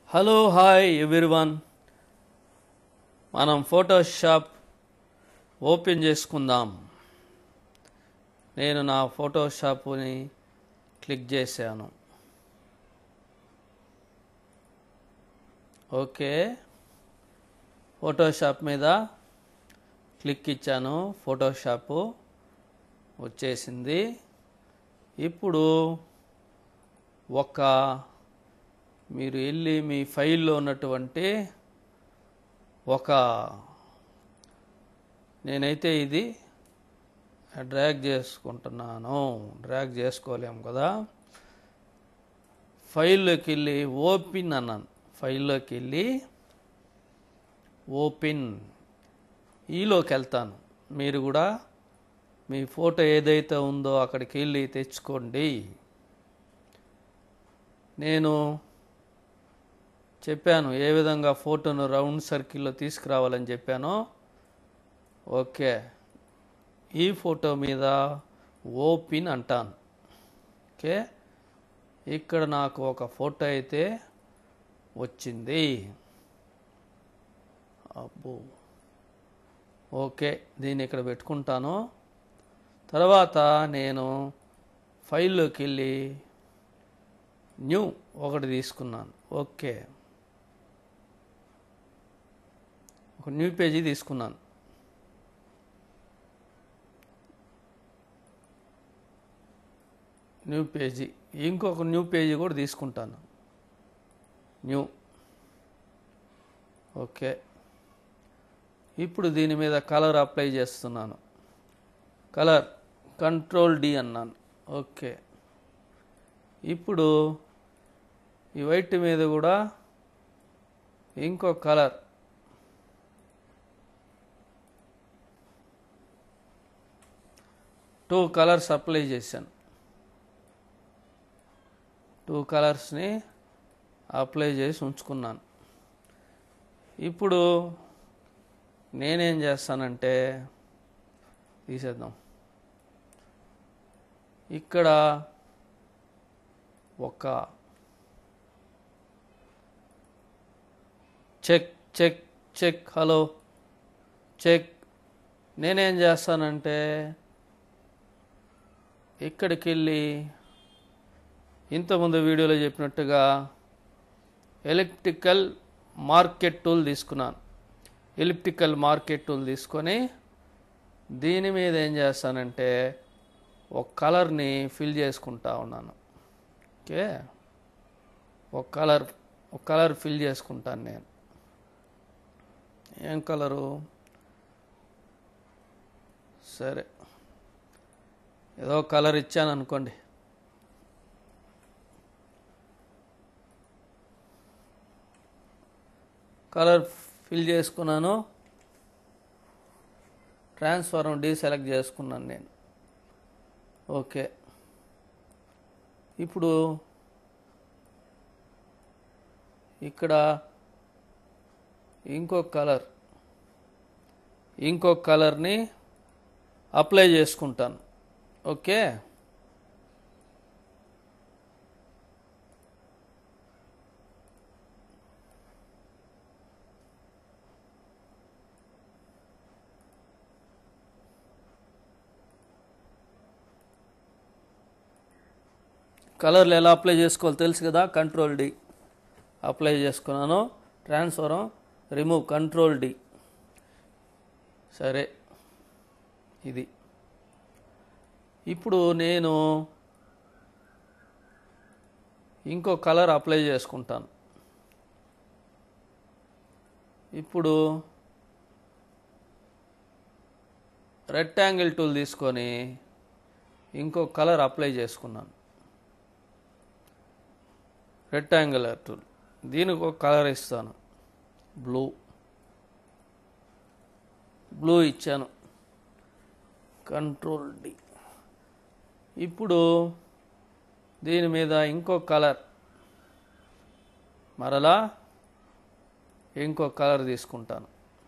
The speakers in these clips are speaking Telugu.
హలో హాయ్ ఎవ్రీవన్ మనం ఫోటోషాప్ ఓపెన్ చేసుకుందాం నేను నా ఫోటోషాప్ని క్లిక్ చేశాను ఓకే ఫోటోషాప్ మీద క్లిక్ ఇచ్చాను ఫోటోషాపు వచ్చేసింది ఇప్పుడు ఒక మీరు వెళ్ళి మీ ఫైల్లో ఉన్నటువంటి ఒక నేనైతే ఇది డ్రాగ్ చేసుకుంటున్నాను డ్రాగ్ చేసుకోలేము కదా ఫైల్లోకి వెళ్ళి ఓపెన్ అన్నాను ఫైల్లోకి వెళ్ళి ఓపెన్ ఈలోకి వెళ్తాను మీరు కూడా మీ ఫోటో ఏదైతే ఉందో అక్కడికి వెళ్ళి తెచ్చుకోండి నేను చెప్పాను ఏ విధంగా ఫోటోను రౌండ్ సర్కిల్లో తీసుకురావాలని చెప్పానో ఓకే ఈ ఫోటో మీద ఓపెన్ అంటాను ఓకే ఇక్కడ నాకు ఒక ఫోటో అయితే వచ్చింది అబ్బో ఓకే దీన్ని ఇక్కడ పెట్టుకుంటాను తర్వాత నేను ఫైల్లోకి వెళ్ళి న్యూ ఒకటి తీసుకున్నాను ఓకే ఒక న్యూ పేజీ తీసుకున్నాను న్యూ పేజీ ఇంకొక న్యూ పేజీ కూడా తీసుకుంటాను న్యూ ఓకే ఇప్పుడు దీని మీద కలర్ అప్లై చేస్తున్నాను కలర్ కంట్రోల్ డి అన్నాను ఓకే ఇప్పుడు ఈ వైట్ మీద కూడా ఇంకో కలర్ టూ కలర్స్ అప్లై చేశాను టూ కలర్స్ని అప్లై చేసి ఉంచుకున్నాను ఇప్పుడు నేనేం చేస్తానంటే తీసేద్దాం ఇక్కడ ఒక check check check hello check నేనేం చేస్తానంటే ఇక్కడికి వెళ్ళి ఇంతకుముందు వీడియోలో చెప్పినట్టుగా ఎలక్ట్రికల్ మార్కెట్ టూల్ తీసుకున్నాను ఎలిప్టికల్ మార్కెట్ టూల్ తీసుకొని దీని మీద ఏం చేస్తానంటే ఒక కలర్ని ఫిల్ చేసుకుంటా ఉన్నాను ఓకే ఒక కలర్ ఒక కలర్ ఫిల్ చేసుకుంటాను నేను ఏం కలరు సరే ఏదో కలర్ ఇచ్చాను అనుకోండి కలర్ ఫిల్ చేసుకున్నాను ట్రాన్స్ఫార్మ్ డీ సెలెక్ట్ చేసుకున్నాను నేను ఓకే ఇప్పుడు ఇక్కడ ఇంకొక కలర్ ఇంకొక కలర్ని అప్లై చేసుకుంటాను ఓకే కలర్లు ఎలా అప్లై చేసుకోవాలో తెలుసు కదా కంట్రోల్ డి అప్లై చేసుకున్నాను ట్రాన్స్ఫరం రిమూవ్ కంట్రోల్ డి సరే ఇది ఇప్పుడు నేను ఇంకో కలర్ అప్లై చేసుకుంటాను ఇప్పుడు రెక్టాంగిల్ టూల్ తీసుకొని ఇంకో కలర్ అప్లై చేసుకున్నాను రెక్టాంగులర్ టూల్ దీనికి ఒక కలర్ ఇస్తాను బ్లూ బ్లూ ఇచ్చాను కంట్రోల్ డి ఇప్పుడు దీని మీద ఇంకో కలర్ మరలా ఇంకో కలర్ తీసుకుంటాను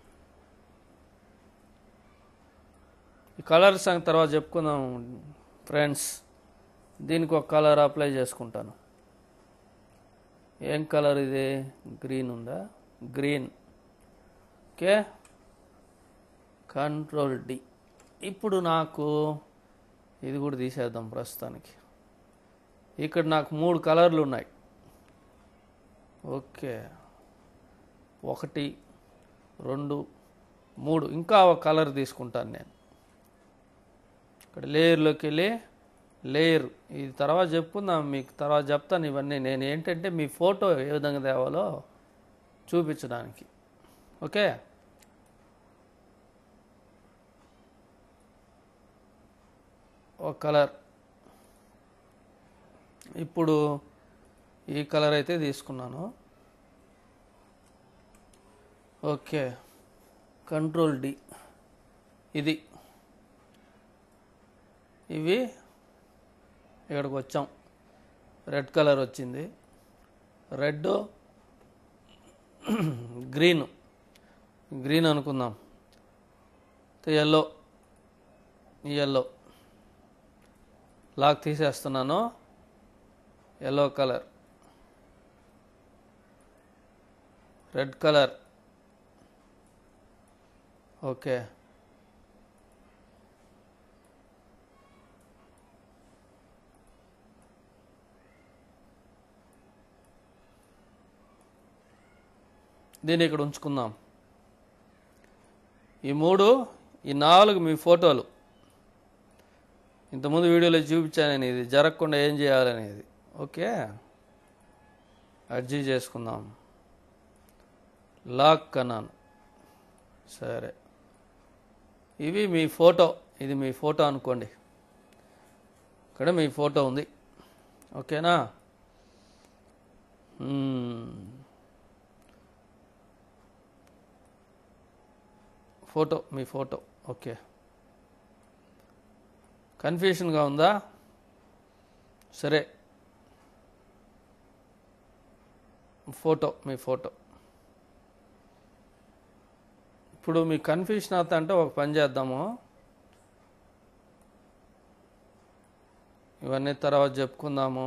ఈ కలర్ సంగతి తర్వాత చెప్పుకుందాం ఫ్రెండ్స్ దీనికి ఒక కలర్ అప్లై చేసుకుంటాను ఏం కలర్ ఇది గ్రీన్ ఉందా గ్రీన్ ఓకే కంట్రోల్ డి ఇప్పుడు నాకు ఇది కూడా తీసేద్దాం ప్రస్తుతానికి ఇక్కడ నాకు మూడు కలర్లు ఉన్నాయి ఓకే ఒకటి రెండు మూడు ఇంకా ఒక కలర్ తీసుకుంటాను నేను ఇక్కడ లేయర్లోకి వెళ్ళి లేయర్ ఇది తర్వాత చెప్పుకుందాం మీకు తర్వాత చెప్తాను ఇవన్నీ నేను ఏంటంటే మీ ఫోటో ఏ విధంగా తేవాలో చూపించడానికి ఓకే ఒక కలర్ ఇప్పుడు ఈ కలర్ అయితే తీసుకున్నాను ఓకే కంట్రోల్ డి ఇది ఇవి ఇక్కడికి వచ్చాం రెడ్ కలర్ వచ్చింది రెడ్ గ్రీన్ గ్రీన్ అనుకుందాం ఎల్లో ఈ ఎల్లో లాక్ తీసేస్తున్నాను yellow colour red colour okay దీన్ని ఇక్కడ ఉంచుకుందాం ఈ మూడు ఈ నాలుగు మీ ఫోటోలు ఇంతకుముందు వీడియోలో చూపించాను నేను ఇది జరగకుండా ఏం చేయాలనేది ఓకే అర్జీ చేసుకుందాం లాక్ అన్నాను సరే ఇవి మీ ఫోటో ఇది మీ ఫోటో అనుకోండి ఇక్కడ మీ ఫోటో ఉంది ఓకేనా మ్మ్. ఫోటో మీ ఫోటో ఓకే కన్ఫ్యూషన్గా ఉందా సరే ఫోటో మీ ఫోటో ఇప్పుడు మీ కన్ఫ్యూషన్ అవుతా అంటే ఒక పని చేద్దాము ఇవన్నీ తర్వాత చెప్పుకుందాము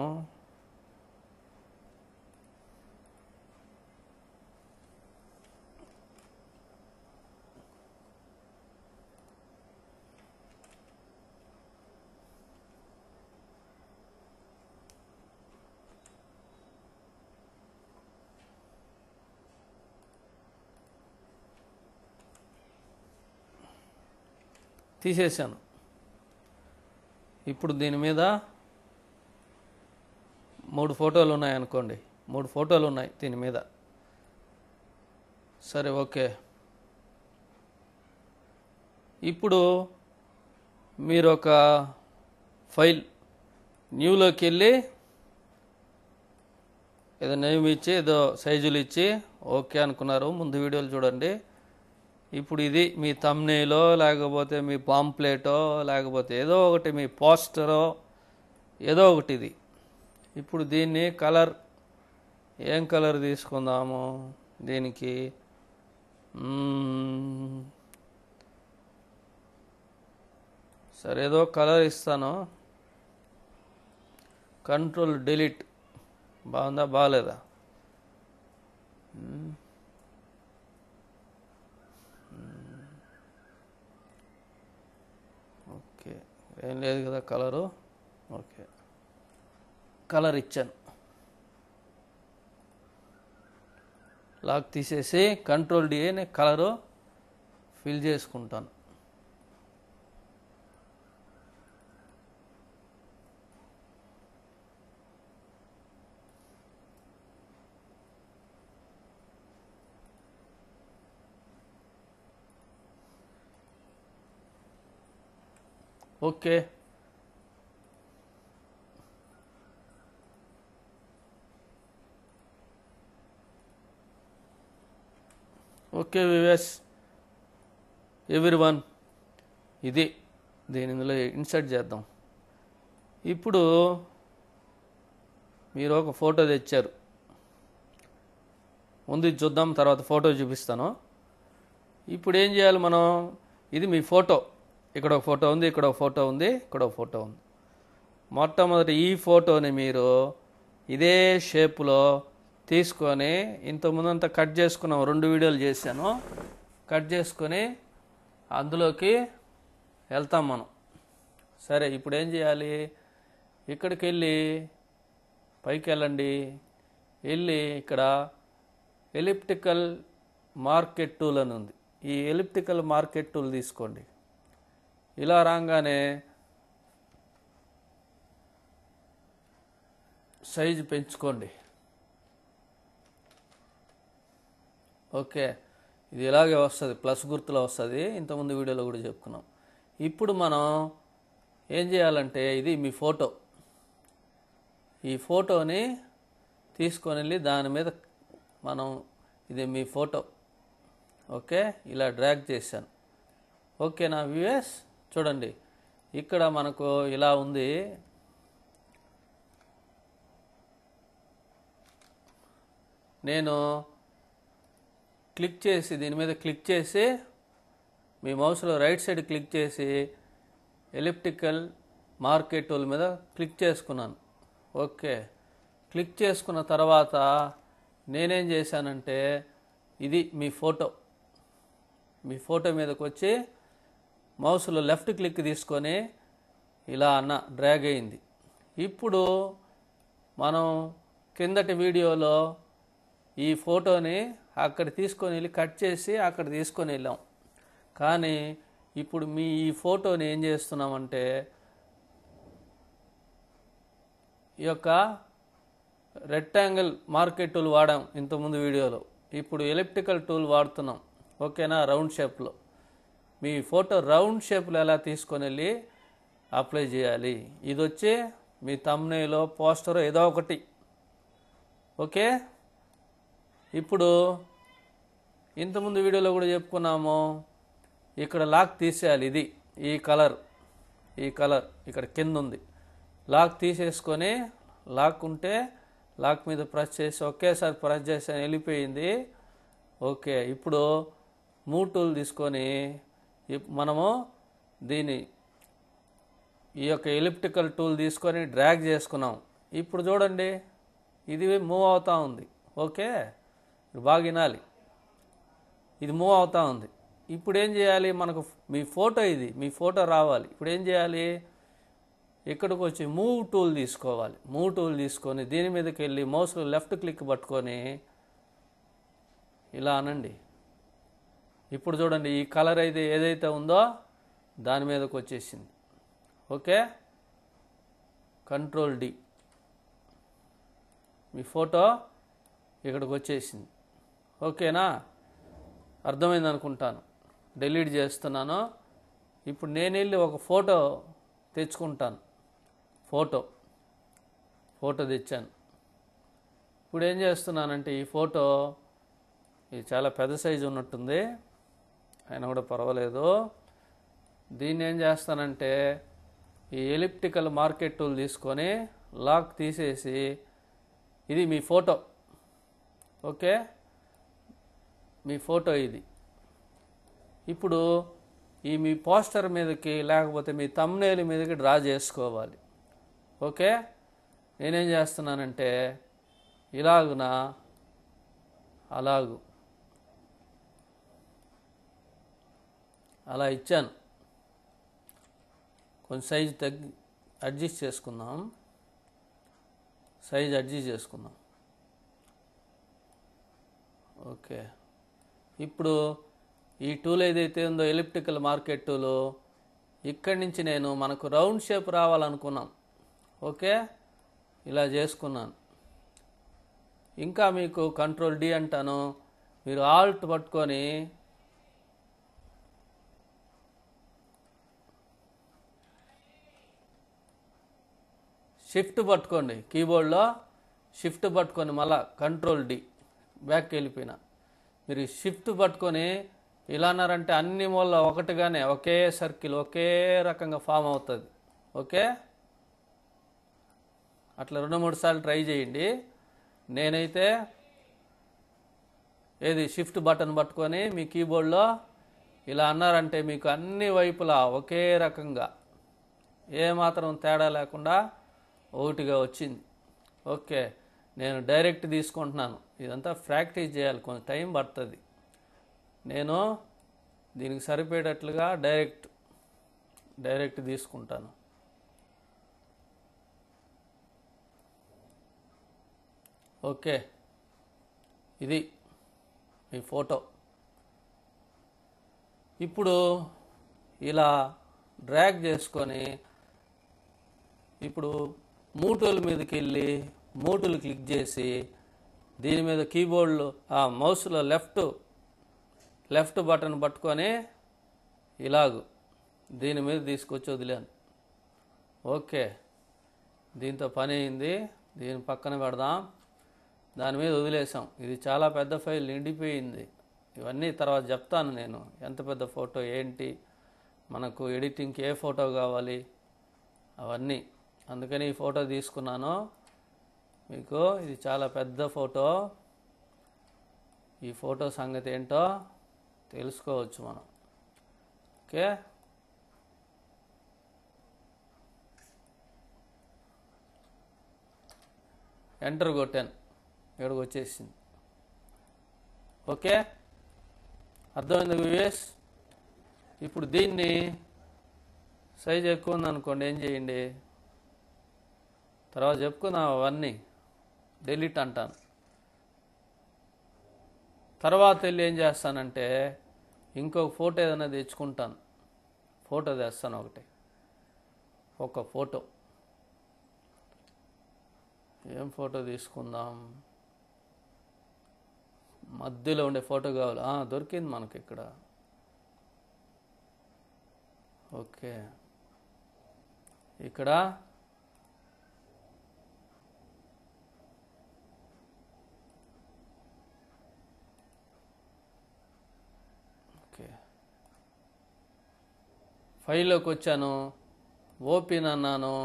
తీసేసాను ఇప్పుడు దీని మీద మూడు ఫోటోలు ఉన్నాయి అనుకోండి మూడు ఫోటోలు ఉన్నాయి దీని మీద సరే ఓకే ఇప్పుడు మీరు ఒక ఫైల్ న్యూలోకి వెళ్ళి ఏదో నేమ్ ఇచ్చి ఏదో సైజులు ఇచ్చి ఓకే అనుకున్నారు ముందు వీడియోలు చూడండి ఇప్పుడు ఇది మీ తమ్నేలో లేకపోతే మీ పాంప్లెటో లేకపోతే ఏదో ఒకటి మీ పోస్టరో ఏదో ఒకటి ఇది ఇప్పుడు దీన్ని కలర్ ఏం కలర్ తీసుకుందాము దీనికి మ్మ్. సరే ఏదో కలర్ ఇస్తాను కంట్రోల్ డిలీట్ బాగుందా బాగాలేదా మ్మ్. ఓకే ఏం లేదు కదా కలరు ఓకే కలర్ ఇచ్చాను లాక్ తీసేసి కంట్రోల్ డి అని కలరు ఫిల్ చేసుకుంటాను ఓకే ఓకే వివేస్ ఎవ్రీ వన్ ఇది దీని ఇందులో ఇన్సర్ట్ చేద్దాం ఇప్పుడు మీరు ఒక ఫోటో తెచ్చారు ముందు ఇది చూద్దాం తర్వాత ఫోటో చూపిస్తాను ఇప్పుడు ఏం చేయాలి మనం ఇది మీ ఫోటో ఇక్కడ ఒక ఫోటో ఉంది ఇక్కడ ఒక ఫోటో ఉంది ఇక్కడ ఒక ఫోటో ఉంది మొట్టమొదటి ఈ ఫోటోని మీరు ఇదే షేప్లో తీసుకొని ఇంత ముందంతా కట్ చేసుకున్నాం రెండు వీడియోలు చేశాను కట్ చేసుకొని అందులోకి వెళ్తాం మనం సరే ఇప్పుడు ఏం చేయాలి ఇక్కడికి వెళ్ళి పైకి వెళ్ళండి వెళ్ళి ఇక్కడ ఎలిప్టికల్ మార్కెట్ టూల్ అని ఉంది ఈ ఎలిప్టికల్ మార్కెట్ టూల్ తీసుకోండి ఇలా రాగానే సైజు పెంచుకోండి ఓకే ఇది ఇలాగే వస్తుంది ప్లస్ గుర్తులో వస్తుంది ఇంతకుముందు వీడియోలో కూడా చెప్పుకున్నాం ఇప్పుడు మనం ఏం చేయాలంటే ఇది మీ ఫోటో ఈ ఫోటోని తీసుకొని వెళ్ళి దాని మీద మనం ఇది మీ ఫోటో ఓకే ఇలా డ్రాగ్ చేశాను ఓకే నా వ్యూఎస్ చూడండి ఇక్కడ మనకు ఇలా ఉంది నేను క్లిక్ చేసి దీని మీద క్లిక్ చేసి మీ మౌస్లో రైట్ సైడ్ క్లిక్ చేసి ఎలిప్టికల్ మార్కెట్ టూల్ మీద క్లిక్ చేసుకున్నాను ఓకే క్లిక్ చేసుకున్న తర్వాత నేనేం చేశానంటే ఇది మీ ఫోటో మీ ఫోటో మీదకి వచ్చి మౌస్లో లెఫ్ట్ క్లిక్ తీసుకొని ఇలా అన్న డ్రాగ్ అయింది ఇప్పుడు మనం కిందటి వీడియోలో ఈ ఫోటోని అక్కడ తీసుకొని వెళ్ళి కట్ చేసి అక్కడ తీసుకొని వెళ్ళాం కానీ ఇప్పుడు మీ ఈ ఫోటోని ఏం చేస్తున్నామంటే ఈ యొక్క రెక్టాంగిల్ మార్కెట్ టూల్ వాడాం ఇంతకుముందు వీడియోలో ఇప్పుడు ఎలిప్టికల్ టూల్ వాడుతున్నాం ఓకేనా రౌండ్ షేప్లో మీ ఫోటో రౌండ్ షేప్లో ఎలా తీసుకొని వెళ్ళి అప్లై చేయాలి ఇది వచ్చి మీ తమ్నేలో పోస్టర్ ఏదో ఒకటి ఓకే ఇప్పుడు ఇంతకుముందు వీడియోలో కూడా చెప్పుకున్నాము ఇక్కడ లాక్ తీసేయాలి ఇది ఈ కలర్ ఈ కలర్ ఇక్కడ కింద ఉంది లాక్ తీసేసుకొని లాక్ ఉంటే లాక్ మీద ప్రెస్ చేసి ఒకేసారి ప్రెస్ చేసి వెళ్ళిపోయింది ఓకే ఇప్పుడు మూవ్ టూల్ తీసుకొని ఇప్- మనము దీని ఈ యొక్క ఎలిప్టికల్ టూల్ తీసుకొని డ్రాగ్ చేసుకున్నాం ఇప్పుడు చూడండి ఇది మూవ్ అవుతా ఉంది ఓకే ఇది బాగా వినాలి ఇది మూవ్ అవుతా ఉంది ఇప్పుడు ఏం చేయాలి మనకు మీ ఫోటో ఇది మీ ఫోటో రావాలి ఇప్పుడు ఏం చేయాలి ఇక్కడికి వచ్చి మూవ్ టూల్ తీసుకోవాలి మూవ్ టూల్ తీసుకొని దీని మీదకి వెళ్ళి మౌస్లో లెఫ్ట్ క్లిక్ పట్టుకొని ఇలా అనండి ఇప్పుడు చూడండి ఈ కలర్ అయితే ఏదైతే ఉందో దాని మీదకి వచ్చేసింది ఓకే కంట్రోల్ డి మీ ఫోటో ఇక్కడికి వచ్చేసింది ఓకేనా అర్థమైంది అనుకుంటాను డిలీట్ చేస్తున్నాను ఇప్పుడు నేను వెళ్ళి ఒక ఫోటో తెచ్చుకుంటాను ఫోటో ఫోటో తెచ్చాను ఇప్పుడు ఏం చేస్తున్నానంటే ఈ ఫోటో ఇది చాలా పెద్ద సైజు ఉన్నట్టుంది అయినా కూడా పర్వాలేదు దీన్ని ఏం చేస్తానంటే ఈ ఎలిప్టికల్ మార్కెట్ టూల్ తీసుకొని లాక్ తీసేసి ఇది మీ ఫోటో ఓకే మీ ఫోటో ఇది ఇప్పుడు ఈ మీ పోస్టర్ మీదకి లేకపోతే మీ తమ్నేల్ మీదకి డ్రా చేసుకోవాలి ఓకే నేనేం చేస్తున్నానంటే ఇలాగున అలాగు అలా ఇచ్చాను కొంచెం సైజు తగ్గి అడ్జస్ట్ చేసుకుందాం సైజ్ అడ్జస్ట్ చేసుకుందాం ఓకే ఇప్పుడు ఈ టూల్ ఏదైతే ఉందో ఎలిప్టికల్ మార్కెట్ టూల్ ఇక్కడి నుంచి నేను మనకు రౌండ్ షేప్ రావాలనుకున్నాం ఓకే ఇలా చేసుకున్నాను ఇంకా మీకు కంట్రోల్ డి అంటాను మీరు ఆల్ట్ పట్టుకొని షిఫ్ట్ పట్టుకోండి కీబోర్డ్లో షిఫ్ట్ పట్టుకొని మళ్ళా కంట్రోల్ డి బ్యాక్ వెళ్ళిపోయినా మీరు షిఫ్ట్ పట్టుకొని ఇలా అన్నారంటే అన్ని మూల ఒకటిగానే ఒకే సర్కిల్ ఒకే రకంగా ఫామ్ అవుతుంది ఓకే అట్లా రెండు మూడు సార్లు ట్రై చేయండి నేనైతే ఏది షిఫ్ట్ బటన్ పట్టుకొని మీ కీబోర్డ్లో ఇలా అన్నారంటే మీకు అన్ని వైపులా ఒకే రకంగా ఏ మాత్రం తేడా లేకుండా ఒకటిగా వచ్చింది ఓకే నేను డైరెక్ట్ తీసుకుంటున్నాను ఇదంతా ప్రాక్టీస్ చేయాలి కొంచెం టైం పడుతుంది నేను దీనికి సరిపోయేటట్లుగా డైరెక్ట్ డైరెక్ట్ తీసుకుంటాను ఓకే ఇది మీ ఫోటో ఇప్పుడు ఇలా డ్రాగ్ చేసుకొని ఇప్పుడు మూటూల మీదకి వెళ్ళి మూటులు క్లిక్ చేసి దీని మీద కీబోర్డ్లో ఆ మౌస్లో లెఫ్ట్ లెఫ్ట్ బటన్ పట్టుకొని ఇలాగు దీని మీద తీసుకొచ్చి వదిలాను ఓకే దీంతో పని అయింది దీని పక్కన పెడదాం దాని మీద వదిలేసాం ఇది చాలా పెద్ద ఫైల్ నిండిపోయింది ఇవన్నీ తర్వాత చెప్తాను నేను ఎంత పెద్ద ఫోటో ఏంటి మనకు ఎడిటింగ్కి ఏ ఫోటో కావాలి అవన్నీ అందుకని ఈ ఫోటో తీసుకున్నాను మీకు ఇది చాలా పెద్ద ఫోటో ఈ ఫోటో సంగతి ఏంటో తెలుసుకోవచ్చు మనం ఓకే ఎంటర్ కొట్టాను ఇక్కడికి వచ్చేసింది ఓకే అర్థమైంది వివేస్ ఇప్పుడు దీన్ని సైజ్ ఎక్కువ ఉందనుకోండి ఏం చేయండి తర్వాత చెప్పుకుందాం అవన్నీ డెలీట్ అంటాను తర్వాత వెళ్ళి ఏం చేస్తానంటే ఇంకొక ఫోటో ఏదైనా తెచ్చుకుంటాను ఫోటో తెస్తాను ఒకటి ఒక ఫోటో ఏం ఫోటో తీసుకుందాం మధ్యలో ఉండే ఫోటో కావాలి ఆ, దొరికింది మనకి ఇక్కడ ఓకే ఇక్కడ ఓకే ఫైల్లోకి వచ్చాను ఓపెన్ అన్నాను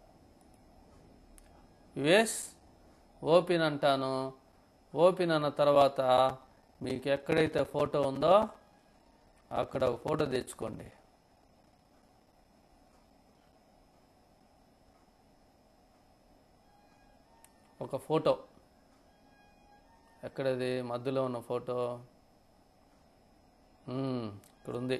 యుఎస్ ఓపెన్ అంటాను ఓపెన్ అన్న తర్వాత మీకు ఎక్కడైతే ఫోటో ఉందో అక్కడ ఒక ఫోటో తెచ్చుకోండి ఒక ఫోటో ఎక్కడది మధ్యలో ఉన్న ఫోటో మ్మ్, ఇక్కడ ఉంది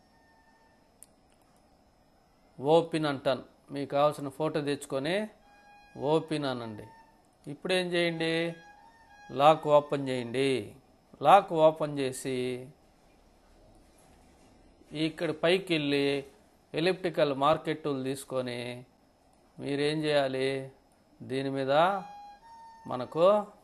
ఓపెన్ అంటాను మీకు కావాల్సిన ఫోటో తెచ్చుకొని ఓపెన్ అనండి ఇప్పుడు ఏం చేయండి లాక్ ఓపెన్ చేయండి లాక్ ఓపెన్ చేసి ఇక్కడ పైకి వెళ్ళి ఎలిప్టికల్ మార్కెట్ టూల్ తీసుకొని మీరేం చేయాలి దీని మీద మనకు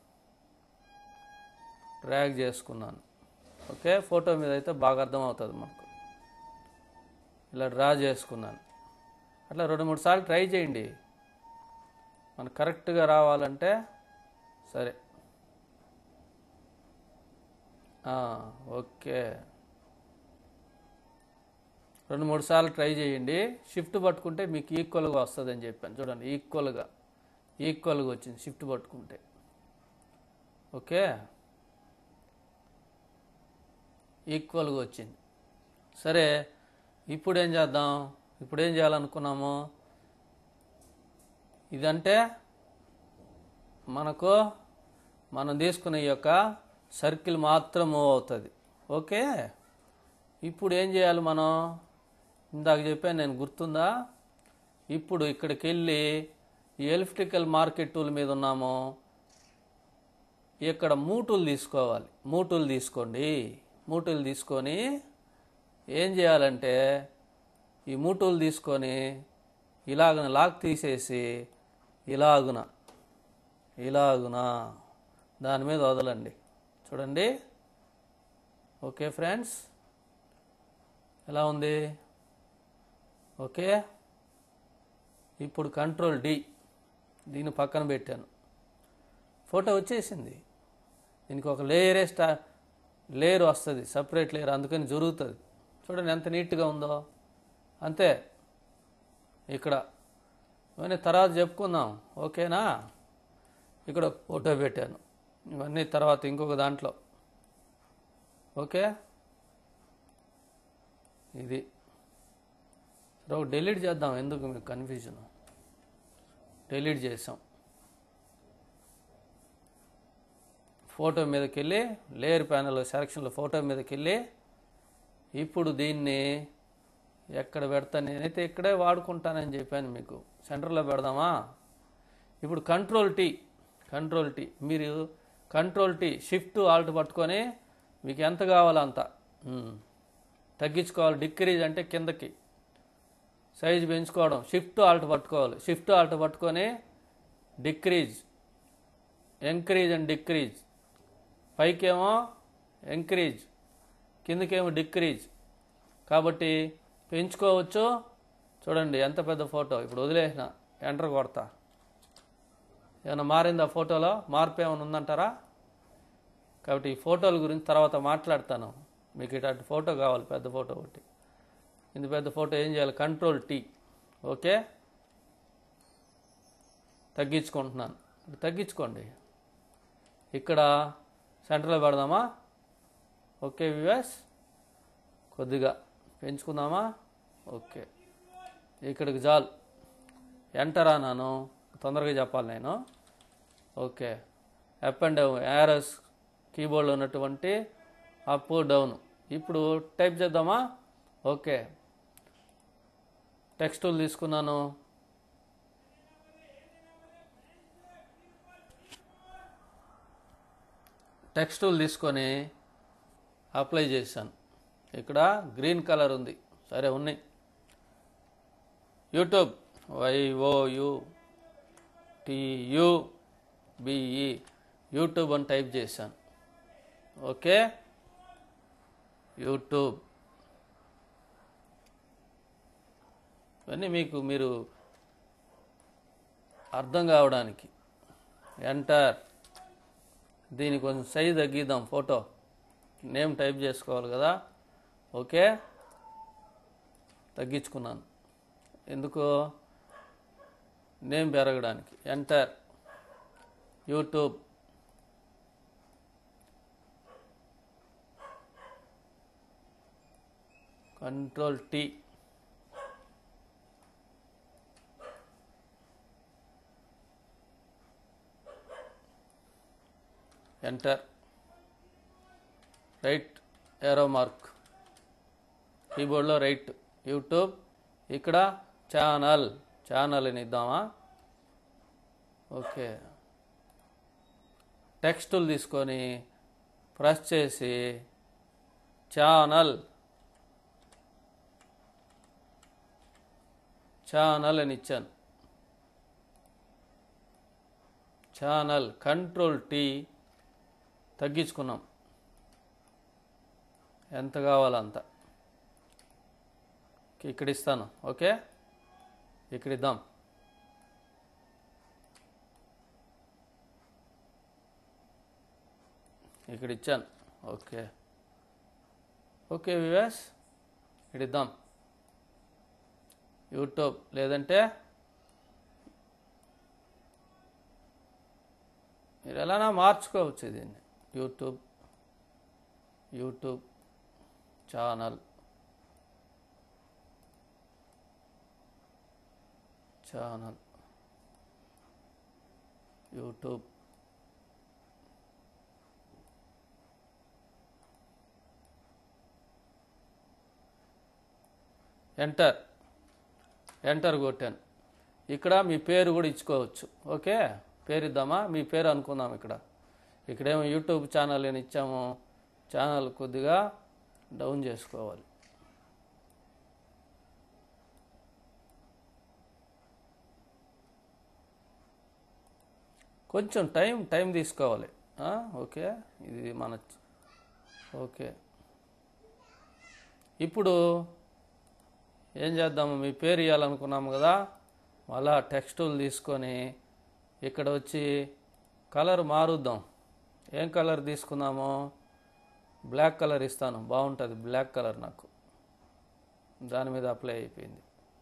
డ్రాగ్ చేసుకున్నాను ఓకే ఫోటో మీద అయితే బాగా అర్థమవుతుంది మనకు ఇలా డ్రా చేసుకున్నాను అట్లా రెండు మూడు సార్లు ట్రై చేయండి మనకు కరెక్ట్గా రావాలంటే సరే ఆ, ఓకే రెండు మూడు సార్లు ట్రై చేయండి షిఫ్ట్ పట్టుకుంటే మీకు ఈక్వల్గా వస్తుంది అని చెప్పాను చూడండి ఈక్వల్గా ఈక్వల్గా వచ్చింది షిఫ్ట్ పట్టుకుంటే ఓకే ఈక్వల్గా వచ్చింది సరే ఇప్పుడు ఏం చేద్దాం ఇప్పుడు ఏం చేయాలనుకున్నాము ఇదంటే మనకు మనం తీసుకునే ఈ యొక్క సర్కిల్ మాత్రం మూవ్ అవుతుంది ఓకే ఇప్పుడు ఏం చేయాలి మనం ఇందాక చెప్పాను నేను గుర్తుందా ఇప్పుడు ఇక్కడికి వెళ్ళి ఈ ఎలిప్టికల్ మార్కెట్ టూల్ మీద ఉన్నాము ఇక్కడ మూటులు తీసుకోవాలి మూటులు తీసుకోండి మూటులు తీసుకొని ఏం చేయాలంటే ఈ మూటులు తీసుకొని ఇలాగన లాక్ తీసేసి ఇలాగున ఇలాగున దాని మీద వదలండి చూడండి ఓకే ఫ్రెండ్స్ ఎలా ఉంది ఓకే ఇప్పుడు కంట్రోల్ డి దీన్ని పక్కన పెట్టాను ఫోటో వచ్చేసింది దీనికి ఒక లేయరే స్టా లేయర్ వస్తుంది సపరేట్ లేయర్ అందుకని జరుగుతుంది చూడండి ఎంత నీట్గా ఉందో అంతే ఇక్కడ ఇవన్నీ తర్వాత చెప్పుకుందాం ఓకేనా ఇక్కడ ఫోటో పెట్టాను ఇవన్నీ తర్వాత ఇంకొక దాంట్లో ఓకే ఇది సరే ఒక డిలీట్ చేద్దాం ఎందుకు మీకు కన్ఫ్యూజన్ డిలీట్ చేసాం ఫోటో మీదకి వెళ్ళి లేయర్ ప్యానల్ సెలక్షన్లో ఫోటో మీదకి వెళ్ళి ఇప్పుడు దీన్ని ఎక్కడ పెడతాను నేనైతే ఇక్కడే వాడుకుంటానని చెప్పాను మీకు సెంటర్లో పెడదామా ఇప్పుడు కంట్రోల్ టీ కంట్రోల్ టీ మీరు కంట్రోల్ టీ షిఫ్ట్ ఆల్ట్ పట్టుకొని మీకు ఎంత కావాలో అంత ఉమ్. తగ్గించుకోవాలి డిక్రీజ్ అంటే కిందకి సైజు పెంచుకోవడం షిఫ్ట్ ఆల్ట్ పట్టుకోవాలి షిఫ్ట్ ఆల్ట్ పట్టుకొని డిక్రీజ్ ఎంకరేజ్ అండ్ డిక్రీజ్ పైకేమో ఎంకరేజ్ కిందకేమో డిక్రీజ్ కాబట్టి పెంచుకోవచ్చు చూడండి ఎంత పెద్ద ఫోటో ఇప్పుడు వదిలేసిన ఎంటర్ కొడతా ఏమైనా మారిందా ఫోటోలో మార్పు ఏమైనా ఉందంటారా కాబట్టి ఈ ఫోటోల గురించి తర్వాత మాట్లాడతాను మీకు ఇట్లాంటి ఫోటో కావాలి పెద్ద ఫోటో ఒకటి ఇంత పెద్ద ఫోటో ఏం చేయాలి కంట్రోల్ టీ ఓకే తగ్గించుకుంటున్నాను ఇప్పుడు తగ్గించుకోండి ఇక్కడ సెంటర్లో పెడదామా ఓకే వివాస్ కొద్దిగా పెంచుకుందామా ఓకే ఇక్కడికి జాల్ ఎంటర్ అన్నాను తొందరగా చెప్పాలి నేను okay up and down arrows కీబోర్డ్లో ఉన్నటువంటి అప్ డౌన్ ఇప్పుడు టైప్ చేద్దామా ఓకే టెక్స్ట్ టూల్ తీసుకున్నాను టెక్స్ట్ టూల్ తీసుకొని అప్లై చేశాను ఇక్కడ గ్రీన్ కలర్ ఉంది సరే ఉన్నాయి YouTube Y O U T U B E YouTube అని టైప్ చేశాను ఓకే యూట్యూబ్ ఇవన్నీ మీకు మీరు అర్థం కావడానికి ఎంటర్ దీని కొంచెం సైజ్ తగ్గిద్దాం ఫోటో నేమ్ టైప్ చేసుకోవాలి కదా ఓకే తగ్గించుకున్నాను ఎందుకు నేమ్ పెరగడానికి enter YouTube control T enter right arrow mark కీబోర్డ్లో right YouTube ఇక్కడ ఛానల్ ఛానల్ అని ఇద్దామా ఓకే టెక్స్టులు తీసుకొని ప్రెస్ చేసి ఛానల్ ఛానల్ అని ఇచ్చాను ఛానల్ కంట్రోల్ టీ తగ్గించుకున్నాం ఎంత కావాలో అంత ఇక్కడ ఇస్తాను ఓకే ఇక్కడ ఇద్దాం ఇక్కడ ఇచ్చాను ఓకే ఓకే వివాస్ ఇక్కడ ఇద్దాం యూట్యూబ్ లేదంటే మీరు ఎలానా మార్చుకోవచ్చు దీన్ని YouTube YouTube channel channel YouTube enter enter కొట్టాను ఇక్కడ మీ పేరు కూడా ఇచ్చుకోవచ్చు ఓకే పేరు ఇద్దామా మీ పేరు అనుకుందాం ఇక్కడ ఇక్కడేమో యూట్యూబ్ ఛానల్ అని ఇచ్చాము ఛానల్ కొద్దిగా డౌన్ చేసుకోవాలి కొంచెం టైం టైం తీసుకోవాలి ఆ, ఓకే ఇది మన ఓకే ఇప్పుడు ఏం చేద్దాము మీ పేరు ఇవ్వాలనుకున్నాము కదా మళ్ళా టెక్స్టులు తీసుకొని ఇక్కడ వచ్చి కలర్ మారుద్దాం ఏం కలర్ తీసుకుందాము బ్లాక్ కలర్ ఇస్తాను బాగుంటుంది బ్లాక్ కలర్ నాకు దాని మీద అప్లై అయిపోయింది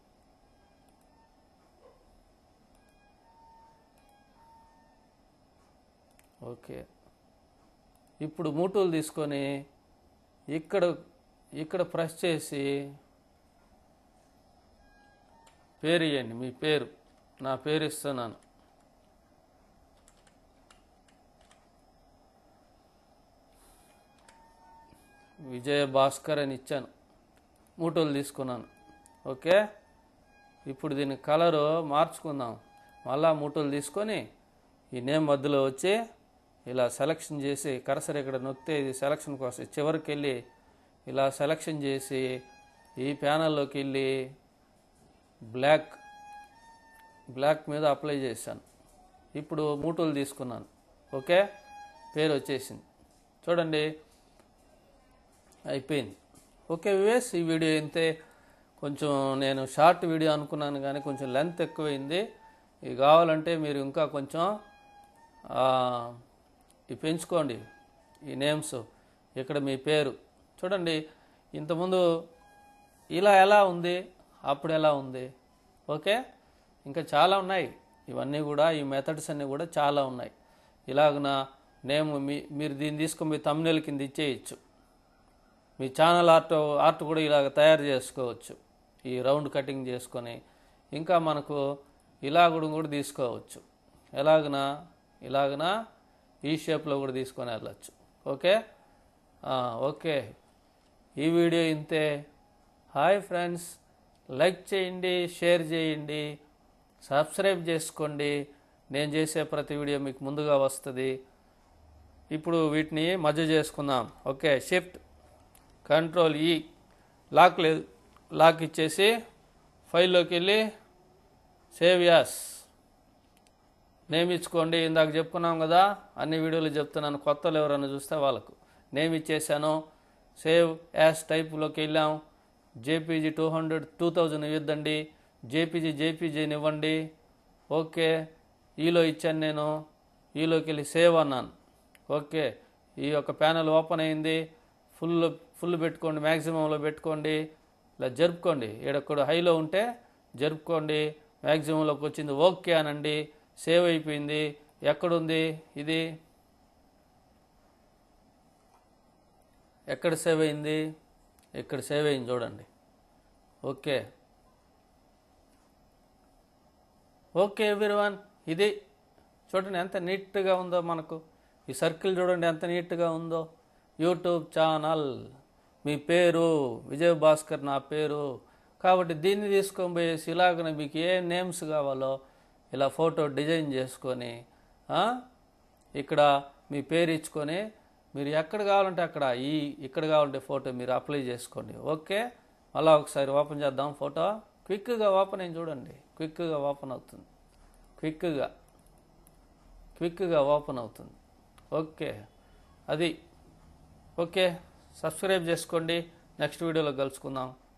ఓకే ఇప్పుడు మూటలు తీసుకొని ఇక్కడ ఇక్కడ ప్రెస్ చేసి పేరు ఇవ్వండి మీ పేరు నా పేరు ఇస్తున్నాను విజయ భాస్కర్ అని ఇచ్చాను మూటలు తీసుకున్నాను ఓకే ఇప్పుడు దీని కలరు మార్చుకుందాం మళ్ళా మూటలు తీసుకొని ఈ నేమ్ మధ్యలో వచ్చి ఇలా సెలక్షన్ చేసి కరసరి ఇక్కడ నొక్కితే ఇది సెలక్షన్కి వస్తాయి చివరికి వెళ్ళి ఇలా సెలక్షన్ చేసి ఈ ప్యానల్లోకి వెళ్ళి బ్లాక్ బ్లాక్ మీద అప్లై చేశాను ఇప్పుడు మూటలు తీసుకున్నాను ఓకే పేరు వచ్చేసింది చూడండి అయిపోయింది ఓకే వివేస్ ఈ వీడియో ఇంతే కొంచెం నేను షార్ట్ వీడియో అనుకున్నాను కానీ కొంచెం లెంత్ ఎక్కువైంది ఇది కావాలంటే మీరు ఇంకా కొంచెం ఆ, ఇవి పెంచుకోండి ఈ నేమ్స్ ఇక్కడ మీ పేరు చూడండి ఇంతకుముందు ఇలా ఎలా ఉంది అప్పుడు ఎలా ఉంది ఓకే ఇంకా చాలా ఉన్నాయి ఇవన్నీ కూడా ఈ మెథడ్స్ అన్నీ కూడా చాలా ఉన్నాయి ఇలాగున నేమ్ మీ మీరు దీన్ని తీసుకొని మీ తమ్నెల్ కింద ఇచ్చేయచ్చు మీ ఛానల్ ఆర్ట్ ఆర్ట్ కూడా ఇలాగ తయారు చేసుకోవచ్చు ఈ రౌండ్ కటింగ్ చేసుకొని ఇంకా మనకు ఇలా కూడా కూడా తీసుకోవచ్చు ఎలాగన ఇలాగన ఈ షేప్లో కూడా తీసుకొని వెళ్ళచ్చు ఓకే ఆ, ఓకే ఈ వీడియో ఇంతే హాయ్ ఫ్రెండ్స్ లైక్ చేయండి షేర్ చేయండి సబ్స్క్రైబ్ చేసుకోండి నేను చేసే ప్రతి వీడియో మీకు ముందుగా వస్తుంది ఇప్పుడు వీటిని మధ్య చేసుకుందాం ఓకే షిఫ్ట్ కంట్రోల్ ఈ లాక్ లేదు లాక్ ఇచ్చేసి ఫైల్లోకి వెళ్ళి సేవ్ యాస్ నేమ్ ఇచ్చుకోండి ఇందాక చెప్పుకున్నాం కదా అన్ని వీడియోలు చెప్తున్నాను కొత్తలు ఎవరైనా చూస్తే వాళ్ళకు నేమ్ ఇచ్చేసాను సేవ్ యాస్ టైప్లోకి వెళ్ళాం JPG two hundred two thousand ఇవ్వద్దండి జేపీజీ జేపీజీని ఇవ్వండి ఓకే ఈలో ఇచ్చాను నేను ఈలోకి వెళ్ళి సేవ్ అన్నాను ఓకే ఈ యొక్క ప్యానల్ ఓపెన్ అయింది ఫుల్ ఫుల్ పెట్టుకోండి మ్యాక్సిమంలో పెట్టుకోండి ఇలా జరుపుకోండి ఈడక్కడ హైలో ఉంటే జరుపుకోండి మ్యాక్సిమంలోకి వచ్చింది ఓకే అనండి సేవ్ అయిపోయింది ఎక్కడుంది ఇది ఎక్కడ సేవ్ అయింది ఇక్కడ సేవ్ అయింది చూడండి ఓకే ఓకే ఎవ్రీవన్ ఇది చూడండి ఎంత నీట్గా ఉందో మనకు ఈ సర్కిల్ చూడండి ఎంత నీట్గా ఉందో యూట్యూబ్ ఛానల్ మీ పేరు విజయ్ భాస్కర్ నా పేరు కాబట్టి దీన్ని తీసుకొని పోయేసి ఇలాగనే మీకు ఏ నేమ్స్ కావాలో ఇలా ఫోటో డిజైన్ చేసుకొని ఆ, ఇక్కడ మీ పేరు ఇచ్చుకొని మీరు ఎక్కడ కావాలంటే అక్కడ ఈ ఇక్కడ కావాలంటే ఫోటో మీరు అప్లై చేసుకోండి ఓకే మళ్ళీ ఒకసారి ఓపెన్ చేద్దాం ఫోటో క్విక్గా ఓపెన్ అయింది చూడండి క్విక్గా ఓపెన్ అవుతుంది క్విక్గా క్విక్గా ఓపెన్ అవుతుంది ఓకే అది ఓకే సబ్స్క్రైబ్ చేసుకోండి నెక్స్ట్ వీడియోలో కలుసుకుందాం